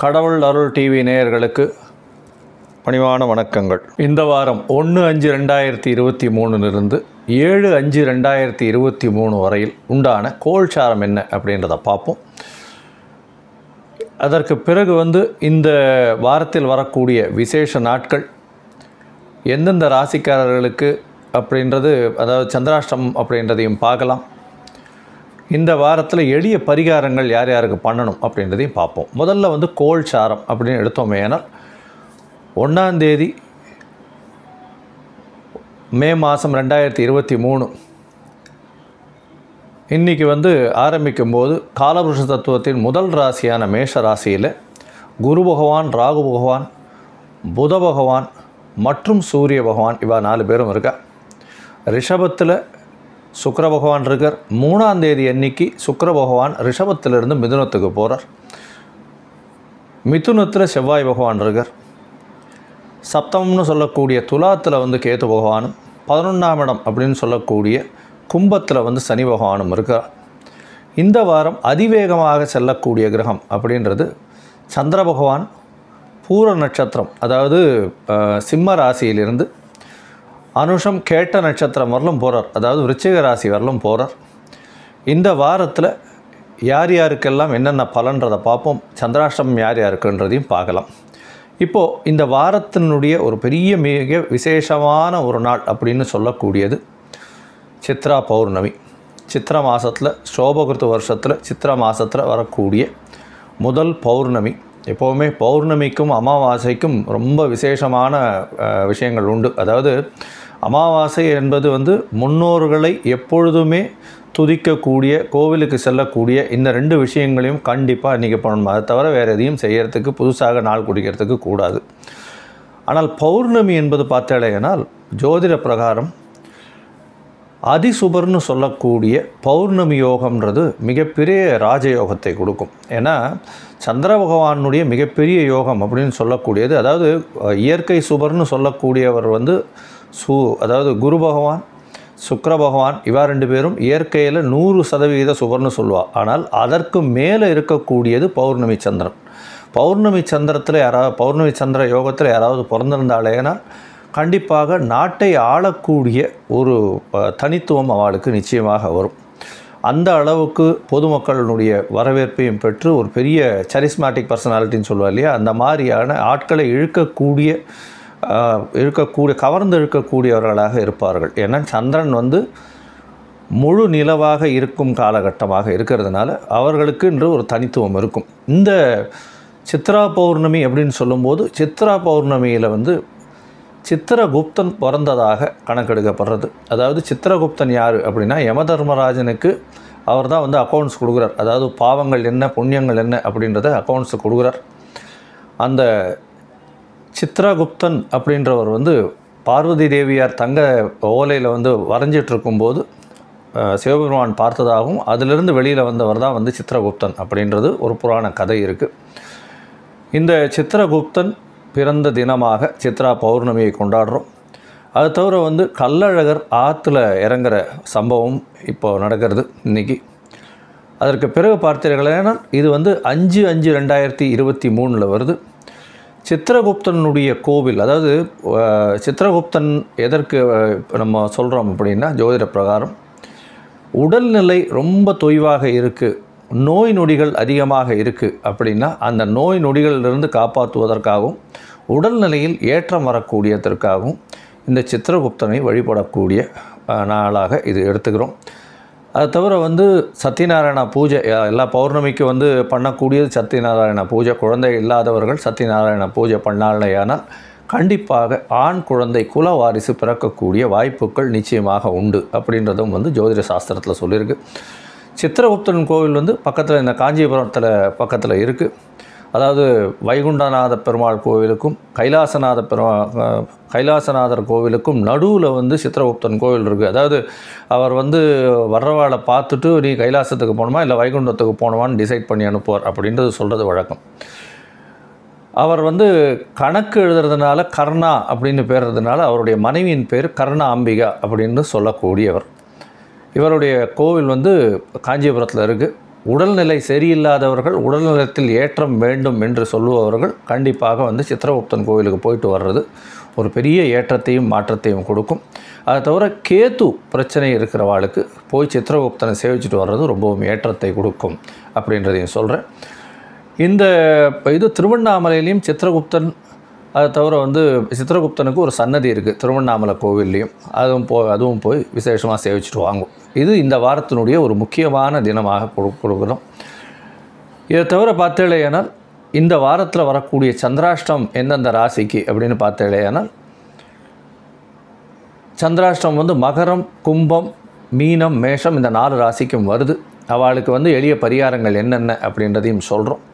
கடவுள் அருள் டிவி நேயர்களுக்கு பணிவான வணக்கங்கள் இந்த வாரம் ஒன்று அஞ்சு ரெண்டாயிரத்தி இருபத்தி மூணுலேருந்து ஏழு அஞ்சு ரெண்டாயிரத்தி இருபத்தி மூணு வரையில் உண்டான கோல்சாரம் என்ன அப்படின்றத பார்ப்போம் அதற்கு பிறகு வந்து இந்த வாரத்தில் வரக்கூடிய விசேஷ நாட்கள் எந்தெந்த ராசிக்காரர்களுக்கு அப்படின்றது அதாவது சந்திராஷ்டமம் அப்படின்றதையும் பார்க்கலாம் இந்த வாரத்தில் எளிய பரிகாரங்கள் யார் யாருக்கு பண்ணணும் அப்படின்றதையும் பார்ப்போம் முதல்ல வந்து கோல் சாரம் அப்படின்னு எடுத்தோமே ஏனால் ஒன்றாந்தேதி மே மாதம் ரெண்டாயிரத்தி இருபத்தி மூணு இன்றைக்கி வந்து ஆரம்பிக்கும் போது காலபுருஷ தத்துவத்தின் முதல் ராசியான மேஷ ராசியில் குரு பகவான் ராகு பகவான் புத பகவான் மற்றும் சூரிய பகவான் இவா நாலு பேரும் இருக்கா ரிஷபத்தில் சுக்கிர பகவான் இருக்கார் மூணாம் தேதி அன்னைக்கு சுக்கிர பகவான் ரிஷபத்திலிருந்து மிதுனத்துக்கு போகிறார் மிதுனத்தில் செவ்வாய் பகவான் இருக்கார் சப்தம்னு சொல்லக்கூடிய துலாத்தில் வந்து கேத்து பகவானும் பதினொன்றாம் இடம் அப்படின்னு சொல்லக்கூடிய கும்பத்தில் வந்து சனி பகவானும் இருக்கார் இந்த வாரம் அதிவேகமாக செல்லக்கூடிய கிரகம் அப்படின்றது சந்திர பகவான் பூர நட்சத்திரம் அதாவது அஹ், சிம்ம ராசியிலிருந்து அனுஷம் கேட்ட நட்சத்திரம் வரலும் போகிறார் அதாவது விருச்சிக ராசி வரலும் போகிறார் இந்த வாரத்தில் யார் யாருக்கெல்லாம் என்னென்ன பலன்றதை பார்ப்போம் சந்திராஷ்டமம் யார் யாருக்குன்றதையும் பார்க்கலாம் இப்போது இந்த வாரத்தினுடைய ஒரு பெரிய மிக விசேஷமான ஒரு நாள் அப்படின்னு சொல்லக்கூடியது சித்ரா பௌர்ணமி சித்ரா மாதத்தில் சோபகிருத்து வருஷத்தில் சித்ரா மாதத்தில் வரக்கூடிய முதல் பௌர்ணமி எப்போவுமே பௌர்ணமிக்கும் அமாவாசைக்கும் ரொம்ப விசேஷமான அஹ், விஷயங்கள் உண்டு அதாவது அமாவாசை என்பது வந்து முன்னோர்களை எப்பொழுதுமே துதிக்கக்கூடிய கோவிலுக்கு செல்லக்கூடிய இந்த ரெண்டு விஷயங்களையும் கண்டிப்பாக இன்றைக்கி பண்ணணும் அதை தவிர வேறு எதையும் செய்யறதுக்கு புதுசாக நாள் குடிக்கிறதுக்கு கூடாது ஆனால் பௌர்ணமி என்பது பார்த்தாலேனால் ஜோதிட பிரகாரம் அதிசுபர்னு சொல்லக்கூடிய பௌர்ணமி யோகம்ன்றது மிகப்பெரிய ராஜயோகத்தை கொடுக்கும் ஏன்னா சந்திர பகவானுடைய மிகப்பெரிய யோகம் அப்படின்னு சொல்லக்கூடியது அதாவது அஹ், இயற்கை சுபர்னு சொல்லக்கூடியவர் வந்து சு அதாவது குரு பகவான் சுக்கிர பகவான் இவா ரெண்டு பேரும் இயற்கையில் நூறு சதவீத சுபர்னு சொல்லுவா ஆனால் அதற்கு மேலே இருக்கக்கூடியது பௌர்ணமி சந்திரன் பௌர்ணமி சந்திரத்தில் யாராவது பௌர்ணமி சந்திர யோகத்தில் யாராவது பிறந்திருந்தாலேனால் கண்டிப்பாக நாட்டை ஆளக்கூடிய ஒரு அஹ், தனித்துவம் அவளுக்கு நிச்சயமாக வரும் அந்த அளவுக்கு பொதுமக்களுடைய வரவேற்பையும் பெற்று ஒரு பெரிய சரிஸ்மேட்டிக் பர்சனாலிட்டின்னு சொல்லுவா இல்லையா அந்த மாதிரியான ஆட்களை இழுக்கக்கூடிய அஹ், இழுக்கக்கூடிய கவர்ந்து இழுக்கக்கூடியவர்களாக இருப்பார்கள் ஏன்னா சந்திரன் வந்து முழு நிலவாக இருக்கும் காலகட்டமாக இருக்கிறதுனால அவர்களுக்கு என்று ஒரு தனித்துவம் இருக்கும் இந்த சித்ரா பௌர்ணமி அப்படின்னு சொல்லும்போது சித்ரா பௌர்ணமியில் வந்து சித்திரகுப்தன் பிறந்ததாக கணக்கெடுக்கப்படுறது அதாவது சித்திரகுப்தன் யார் அப்படின்னா யமதர்மராஜனுக்கு அவர் தான் வந்து அக்கௌண்ட்ஸ் கொடுக்குறார் அதாவது பாவங்கள் என்ன புண்ணியங்கள் என்ன அப்படின்றத அக்கௌண்ட்ஸ் கொடுக்குறார் அந்த சித்ரகுப்தன் அப்படின்றவர் வந்து பார்வதி தேவியார் தங்க ஓலையில் வந்து வரைஞ்சிட்டு இருக்கும்போது அஹ், சிவபெருமான் பார்த்ததாகவும் அதிலிருந்து வெளியில் வந்தவர் தான் வந்து சித்திரகுப்தன் அப்படின்றது ஒரு புராண கதை இருக்குது இந்த சித்திரகுப்தன் பிறந்த தினமாக சித்ரா பௌர்ணமியை கொண்டாடுறோம் அது தவிர வந்து கள்ளழகர் ஆற்றுல இறங்குற சம்பவம் இப்போ நடக்கிறது இன்றைக்கி அதற்கு பிறகு பார்த்தீர்களேனால் இது வந்து அஞ்சு அஞ்சு ரெண்டாயிரத்தி இருபத்தி மூணில் வருது சித்திரகுப்தனுடைய கோவில் அதாவது அஹ், சித்திரகுப்தன் எதற்கு அஹ், இப்ப நம்ம சொல்கிறோம் அப்படின்னா ஜோதிட பிரகாரம் உடல்நிலை ரொம்ப தொய்வாக இருக்குது நோய் நொடிகள் அதிகமாக இருக்குது அப்படின்னா அந்த நோய் நொடிகளிலிருந்து காப்பாற்றுவதற்காகவும் உடல்நிலையில் ஏற்றம் வரக்கூடியதற்காகவும் இந்த சித்திரகுப்தனை வழிபடக்கூடிய அஹ், நாளாக இது எடுத்துக்கிறோம் அது தவிர வந்து சத்யநாராயண பூஜை அஹ், எல்லா பௌர்ணமிக்கு வந்து பண்ணக்கூடியது சத்யநாராயண பூஜை குழந்தை இல்லாதவர்கள் சத்யநாராயண பூஜை பண்ணாலேயானால் கண்டிப்பாக ஆண் குழந்தை குல வாரிசு பிறக்கக்கூடிய வாய்ப்புகள் நிச்சயமாக உண்டு அப்படின்றதும் வந்து ஜோதிட சாஸ்திரத்தில் சொல்லியிருக்கு சித்திரகுப்தன் கோவில் வந்து பக்கத்தில் இந்த காஞ்சிபுரத்தில் பக்கத்தில் இருக்குது அதாவது வைகுண்டநாத பெருமாள் கோவிலுக்கும் கைலாசநாத பெருமா அஹ், கைலாசநாதர் கோவிலுக்கும் நடுவில் வந்து சித்திரகுப்தன் கோவில் இருக்குது அதாவது அவர் வந்து வர்றவாளை பார்த்துட்டு நீ கைலாசத்துக்கு போகணுமா இல்லை வைகுண்டத்துக்கு போகணுமான்னு டிசைட் பண்ணி அனுப்புவார் அப்படின்றது சொல்கிறது வழக்கம் அவர் வந்து கணக்கு எழுதுறதுனால கர்ணா அப்படின்னு பேர்றதுனால அவருடைய மனைவியின் பேர் கர்ணா அம்பிகா அப்படின்னு சொல்லக்கூடியவர் இவருடைய கோவில் வந்து காஞ்சிபுரத்தில் இருக்குது உடல்நிலை சரியில்லாதவர்கள் உடல்நலத்தில் ஏற்றம் வேண்டும் என்று சொல்லுபவர்கள் கண்டிப்பாக வந்து சித்திரகுப்தன் கோவிலுக்கு போயிட்டு வர்றது ஒரு பெரிய ஏற்றத்தையும் மாற்றத்தையும் கொடுக்கும் அதை தவிர கேத்து பிரச்சனை இருக்கிறவாளுக்கு போய் சித்திரகுப்தனை சேவிச்சுட்டு வர்றது ரொம்பவும் ஏற்றத்தை கொடுக்கும் அப்படின்றதையும் சொல்கிறேன் இந்த இது திருவண்ணாமலையிலையும் சித்திரகுப்தன் அதை தவிர வந்து சித்திரகுப்தனுக்கு ஒரு சன்னதி இருக்குது திருவண்ணாமலை கோவில்லையும் அதுவும் போ அதுவும் போய் விசேஷமாக சேவிச்சுட்டு வாங்கும் இது இந்த வாரத்தினுடைய ஒரு முக்கியமான தினமாக கொடு கொடுக்குறோம் இதை தவிர பார்த்தேலையானால் இந்த வாரத்தில் வரக்கூடிய சந்திராஷ்டம் எந்தெந்த ராசிக்கு அப்படின்னு பார்த்தேலையானால் சந்திராஷ்டம் வந்து மகரம் கும்பம் மீனம் மேஷம் இந்த நாலு ராசிக்கும் வருது அவளுக்கு வந்து எளிய பரிகாரங்கள் என்னென்ன அப்படின்றதையும் சொல்கிறோம்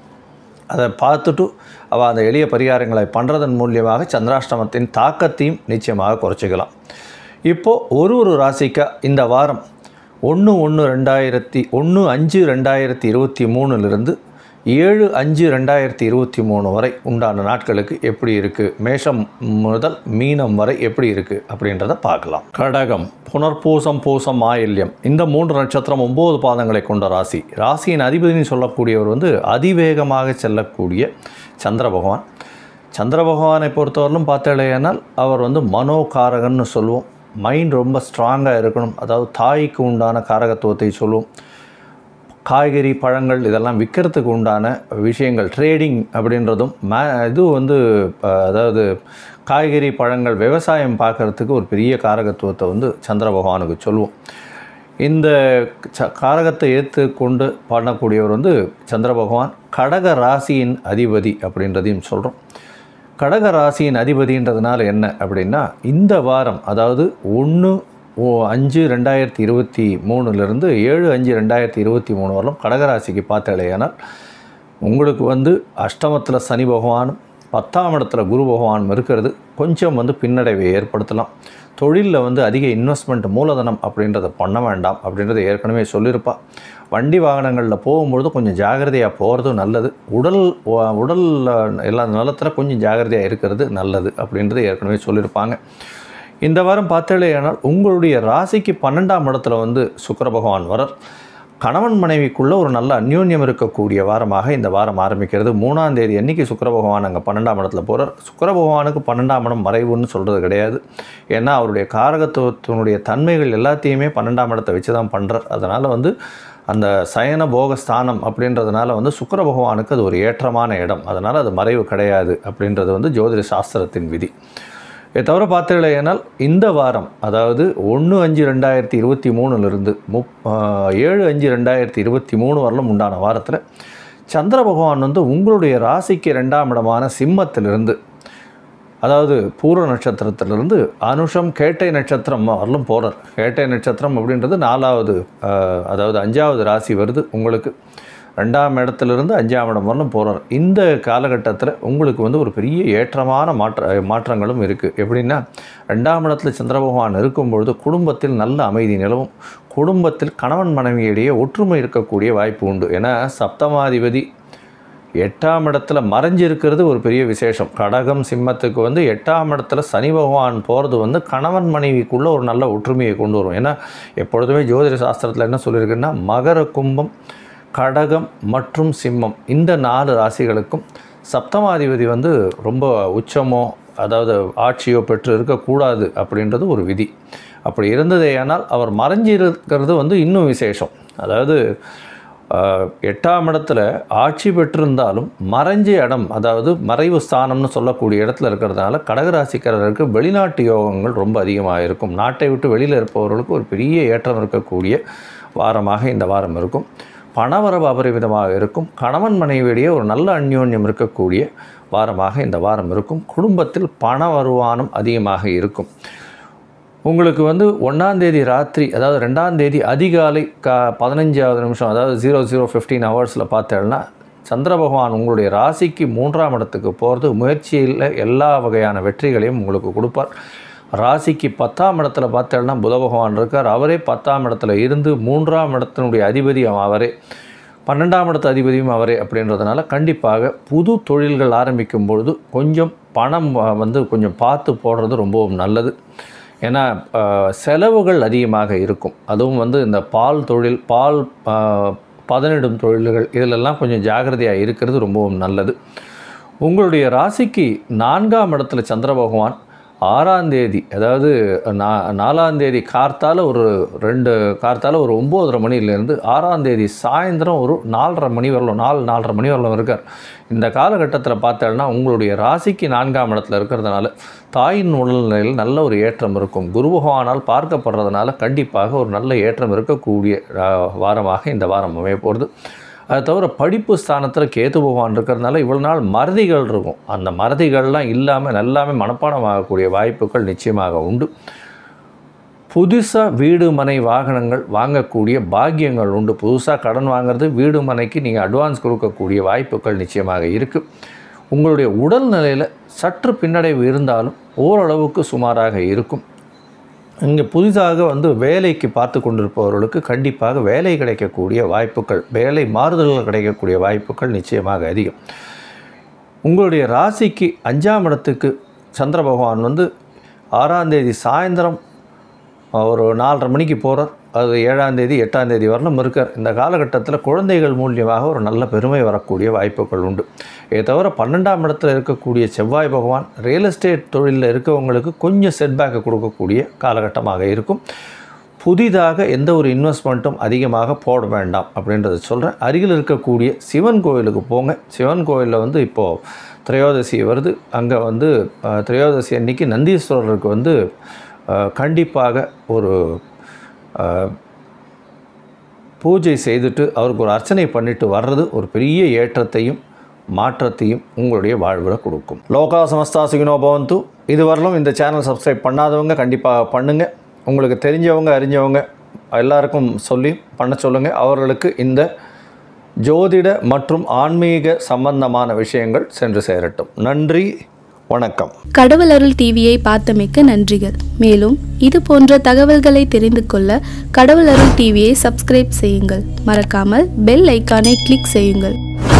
அதை பார்த்துட்டு அவள் அந்த எளிய பரிகாரங்களை பண்ணுறதன் மூலியமாக சந்திராஷ்டமத்தின் தாக்கத்தையும் நிச்சயமாக குறைச்சிக்கலாம் இப்போது ஒரு ஒரு ராசிக்கா இந்த வாரம் ஒன்று ஒன்று ரெண்டாயிரத்தி ஒன்று அஞ்சு ரெண்டாயிரத்தி இருபத்தி மூணுலேருந்து ஏழு அஞ்சு ரெண்டாயிரத்தி இருபத்தி மூணு வரை உண்டான நாட்களுக்கு எப்படி இருக்குது மேஷம் முதல் மீனம் வரை எப்படி இருக்குது அப்படின்றத பார்க்கலாம் கடகம் புனர்பூசம் பூசம் ஆயில்யம் இந்த மூன்று நட்சத்திரம் ஒம்பது பாதங்களை கொண்ட ராசி ராசியின் அதிபதினு சொல்லக்கூடியவர் வந்து அதிவேகமாக செல்லக்கூடிய சந்திர பகவான் சந்திர பகவானை பொறுத்தவரையிலும் பார்த்தேனால் அவர் வந்து மனோகாரகன்னு சொல்லுவோம் மைண்ட் ரொம்ப ஸ்ட்ராங்காக இருக்கணும் அதாவது தாய்க்கு உண்டான காரகத்துவத்தை சொல்லுவோம் காய்கறி பழங்கள் இதெல்லாம் விற்கிறதுக்கு உண்டான விஷயங்கள் ட்ரேடிங் அப்படின்றதும் மே இது வந்து அஹ், அதாவது காய்கறி பழங்கள் விவசாயம் பார்க்குறதுக்கு ஒரு பெரிய காரகத்துவத்தை வந்து சந்திர பகவானுக்கு சொல்லுவோம் இந்த ச காரகத்தை ஏற்றுக்கொண்டு பண்ணக்கூடியவர் வந்து சந்திர பகவான் கடக ராசியின் அதிபதி அப்படின்றதையும் சொல்கிறோம் கடக ராசியின் அதிபதின்றதுனால என்ன அப்படின்னா இந்த வாரம் அதாவது ஒன்று ஓ அஞ்சு ரெண்டாயிரத்தி இருபத்தி மூணுலேருந்து ஏழு அஞ்சு ரெண்டாயிரத்தி இருபத்தி மூணு வரலும் கடகராசிக்கு பார்த்தாலேயானால் உங்களுக்கு வந்து அஷ்டமத்தில் சனி பகவானும் பத்தாம் இடத்துல குரு பகவானும் இருக்கிறது கொஞ்சம் வந்து பின்னடைவை ஏற்படுத்தலாம் தொழிலில் வந்து அதிக இன்வெஸ்ட்மெண்ட் மூலதனம் அப்படின்றத பண்ண வேண்டாம் அப்படின்றத ஏற்கனவே சொல்லியிருப்பா வண்டி வாகனங்களில் போகும்பொழுது கொஞ்சம் ஜாகிரதையாக போகிறதும் நல்லது உடல் வ- உடல் அஹ், எல்லா நலத்தில் கொஞ்சம் ஜாகிரதையாக இருக்கிறது நல்லது அப்படின்றத ஏற்கனவே சொல்லியிருப்பாங்க இந்த வாரம் பார்த்தேனால் உங்களுடைய ராசிக்கு பன்னெண்டாம் இடத்துல வந்து சுக்கிர பகவான் வரர் கணவன் மனைவிக்குள்ள ஒரு நல்ல அந்யோன்யம் இருக்கக்கூடிய வாரமாக இந்த வாரம் ஆரம்பிக்கிறது மூணாம் தேதி அன்னைக்கு சுக்கிர பகவான் அங்கே பன்னெண்டாம் இடத்துல போகிறார் சுக்கிர பகவானுக்கு பன்னெண்டாம் இடம் மறைவுன்னு சொல்கிறது கிடையாது ஏன்னா அவருடைய காரகத்துவத்தினுடைய தன்மைகள் எல்லாத்தையுமே பன்னெண்டாம் இடத்தை வச்சு தான் பண்ணுறார் அதனால் வந்து அந்த சயன போக ஸ்தானம் அப்படின்றதுனால வந்து சுக்கிர பகவானுக்கு அது ஒரு ஏற்றமான இடம் அதனால் அது மறைவு கிடையாது அப்படின்றது வந்து ஜோதிட சாஸ்திரத்தின் விதி இதை தவிர பார்த்தீங்களேனால் இந்த வாரம் அதாவது ஒன்று அஞ்சு ரெண்டாயிரத்தி இருபத்தி மூணுலேருந்து முப் ஆஹ் ஏழு அஞ்சு ரெண்டாயிரத்தி இருபத்தி மூணு வரலும் உண்டான வாரத்தில் சந்திர பகவான் வந்து உங்களுடைய ராசிக்கு ரெண்டாம் இடமான சிம்மத்திலிருந்து அதாவது பூர்வ நட்சத்திரத்திலிருந்து அனுஷம் கேட்டை நட்சத்திரம் வரலும் போகிறார் கேட்டை நட்சத்திரம் அப்படின்றது நாலாவது ஆஹ், அதாவது அஞ்சாவது ராசி வருது உங்களுக்கு ரெண்டாம் இடத்துலேருந்து அஞ்சாம் இடம் வரலும் போகிறார் இந்த காலகட்டத்தில் உங்களுக்கு வந்து ஒரு பெரிய ஏற்றமான மாற்ற மாற்றங்களும் இருக்குது எப்படின்னா ரெண்டாம் இடத்துல சந்திர பகவான் இருக்கும் பொழுது குடும்பத்தில் நல்ல அமைதி நிலவும் குடும்பத்தில் கணவன் மனைவியிடையே ஒற்றுமை இருக்கக்கூடிய வாய்ப்பு உண்டு ஏன்னா சப்தமாதிபதி எட்டாம் இடத்துல மறைஞ்சிருக்கிறது ஒரு பெரிய விசேஷம் கடகம் சிம்மத்துக்கு வந்து எட்டாம் இடத்துல சனி பகவான் போகிறது வந்து கணவன் மனைவிக்குள்ளே ஒரு நல்ல ஒற்றுமையை கொண்டு வரும் ஏன்னா எப்பொழுதுமே ஜோதிட சாஸ்திரத்தில் என்ன சொல்லியிருக்குன்னா மகர கும்பம் கடகம் மற்றும் சிம்மம் இந்த நாலு ராசிகளுக்கும் சப்தமாதிபதி வந்து ரொம்ப உச்சமோ அதாவது ஆட்சியோ பெற்று இருக்கக்கூடாது அப்படின்றது ஒரு விதி அப்படி இருந்ததேயானால் அவர் மறைஞ்சி இருக்கிறது வந்து இன்னும் விசேஷம் அதாவது ஆஹ், எட்டாம் இடத்துல ஆட்சி பெற்றிருந்தாலும் மறைஞ்ச இடம் அதாவது மறைவு ஸ்தானம்னு சொல்லக்கூடிய இடத்துல இருக்கிறதுனால கடகராசிக்காரருக்கு வெளிநாட்டு யோகங்கள் ரொம்ப அதிகமாக இருக்கும் நாட்டை விட்டு வெளியில் இருப்பவர்களுக்கு ஒரு பெரிய ஏற்றம் இருக்கக்கூடிய வாரமாக இந்த வாரம் இருக்கும் பணவரவு அபரிமிதமாக இருக்கும் கணவன் மனைவியிடையே ஒரு நல்ல அந்யோன்யம் இருக்கக்கூடிய வாரமாக இந்த வாரம் இருக்கும் குடும்பத்தில் பண வருமானம் அதிகமாக இருக்கும் உங்களுக்கு வந்து ஒன்றாந்தேதி ராத்திரி அதாவது ரெண்டாந்தேதி அதிகாலை கா பதினஞ்சாவது நிமிஷம் அதாவது ஜீரோ ஜீரோ ஃபிஃப்டீன் ஹவர்ஸில் பார்த்தேன்னா சந்திர பகவான் உங்களுடைய ராசிக்கு மூன்றாம் இடத்துக்கு போகிறது முயற்சியில் எல்லா வகையான வெற்றிகளையும் உங்களுக்கு கொடுப்பார் ராசிக்கு பத்தாம் இடத்துல பார்த்தேன்னா புத பகவான் இருக்கார் அவரே பத்தாம் இடத்துல இருந்து மூன்றாம் இடத்தினுடைய அதிபதி அவரே பன்னெண்டாம் இடத்து அதிபதியும் அவரே அப்படின்றதுனால கண்டிப்பாக புது தொழில்கள் ஆரம்பிக்கும் பொழுது கொஞ்சம் பணம் அஹ், வந்து கொஞ்சம் பார்த்து போடுறது ரொம்பவும் நல்லது ஏன்னா அஹ், செலவுகள் அதிகமாக இருக்கும் அதுவும் வந்து இந்த பால் தொழில் பால் அஹ், பதனிடும் தொழில்கள் இதிலெல்லாம் கொஞ்சம் ஜாகிரதையாக இருக்கிறது ரொம்பவும் நல்லது உங்களுடைய ராசிக்கு நான்காம் இடத்துல சந்திர பகவான் ஆறாம் தேதி அதாவது நா நாலாம் தேதி கார்த்தால ஒரு ரெண்டு கார்த்தால ஒரு ஒம்போதரை மணிலேருந்து ஆறாம் தேதி சாயந்தரம் ஒரு நாலரை மணி வரலாம் நாலு நாலரை மணி வரலாம் இருக்கார் இந்த காலகட்டத்தில் பார்த்தோம்னா உங்களுடைய ராசிக்கு நான்காம் இடத்துல இருக்கிறதுனால தாயின் உடல்நிலையில் நல்ல ஒரு ஏற்றம் இருக்கும் குரு பகவானால் பார்க்கப்படுறதுனால கண்டிப்பாக ஒரு நல்ல ஏற்றம் இருக்கக்கூடிய அஹ், வாரமாக இந்த வாரம் அமைய போகிறது அது தவிர படிப்பு ஸ்தானத்தில் கேது பகவான் இருக்கிறதுனால இவ்வளோ நாள் மறதிகள் இருக்கும் அந்த மறதிகள்லாம் இல்லாமல் எல்லாமே மனப்பாடம் ஆகக்கூடிய வாய்ப்புகள் நிச்சயமாக உண்டு புதுசாக வீடு மனை வாகனங்கள் வாங்கக்கூடிய பாக்கியங்கள் உண்டு புதுசாக கடன் வாங்குறது வீடு மனைக்கு நீங்கள் அட்வான்ஸ் கொடுக்கக்கூடிய வாய்ப்புகள் நிச்சயமாக இருக்குது உங்களுடைய உடல்நிலையில் சற்று பின்னடைவு இருந்தாலும் ஓரளவுக்கு சுமாராக இருக்கும் இங்கே புதிதாக வந்து வேலைக்கு பார்த்து கொண்டிருப்பவர்களுக்கு கண்டிப்பாக வேலை கிடைக்கக்கூடிய வாய்ப்புகள் வேலை மாறுதல்கள் கிடைக்கக்கூடிய வாய்ப்புகள் நிச்சயமாக அதிகம் உங்களுடைய ராசிக்கு அஞ்சாம் இடத்துக்கு சந்திர பகவான் வந்து ஆறாம் தேதி சாயந்தரம் ஒரு நாலரை மணிக்கு போகிறார் அது ஏழாம் தேதி எட்டாம் தேதி வரலும் இருக்கார் இந்த காலகட்டத்தில் குழந்தைகள் மூலியமாக ஒரு நல்ல பெருமை வரக்கூடிய வாய்ப்புகள் உண்டு இதை தவிர பன்னெண்டாம் இடத்துல இருக்கக்கூடிய செவ்வாய் பகவான் ரியல் எஸ்டேட் தொழிலில் இருக்கவங்களுக்கு கொஞ்சம் செட்பேக்கை கொடுக்கக்கூடிய காலகட்டமாக இருக்கும் புதிதாக எந்த ஒரு இன்வெஸ்ட்மெண்ட்டும் அதிகமாக போட வேண்டாம் அப்படின்றத சொல்கிறேன் அருகில் இருக்கக்கூடிய சிவன் கோயிலுக்கு போங்க சிவன் கோயிலில் வந்து இப்போது திரையோதசி வருது அங்கே வந்து அஹ், திரையோதசி அன்னைக்கு நந்தீஸ்வரருக்கு வந்து அஹ், கண்டிப்பாக ஒரு அஹ், பூஜை செய்துட்டு அவருக்கு ஒரு அர்ச்சனை பண்ணிட்டு வர்றது ஒரு பெரிய ஏற்றத்தையும் மாற்றத்தையும் உங்களுடைய வாழ்வில் கொடுக்கும் லோகா சமஸ்தா சுகினோ பவந்து இதுவரையிலும் இந்த சேனல் சப்ஸ்கிரைப் பண்ணாதவங்க கண்டிப்பாக பண்ணுங்கள் உங்களுக்கு தெரிஞ்சவங்க அறிஞ்சவங்க எல்லாருக்கும் சொல்லி பண்ண சொல்லுங்கள் அவர்களுக்கு இந்த ஜோதிட மற்றும் ஆன்மீக சம்பந்தமான விஷயங்கள் சென்று சேரட்டும் நன்றி வணக்கம் கடவுள் அருள் டிவியை பார்த்தமைக்க நன்றிகள் மேலும் இது போன்ற தகவல்களை தெரிந்து கொள்ள கடவுள் அருள் டிவியை சப்ஸ்கிரைப் செய்யுங்கள் மறக்காமல் பெல் ஐக்கானை கிளிக் செய்யுங்கள்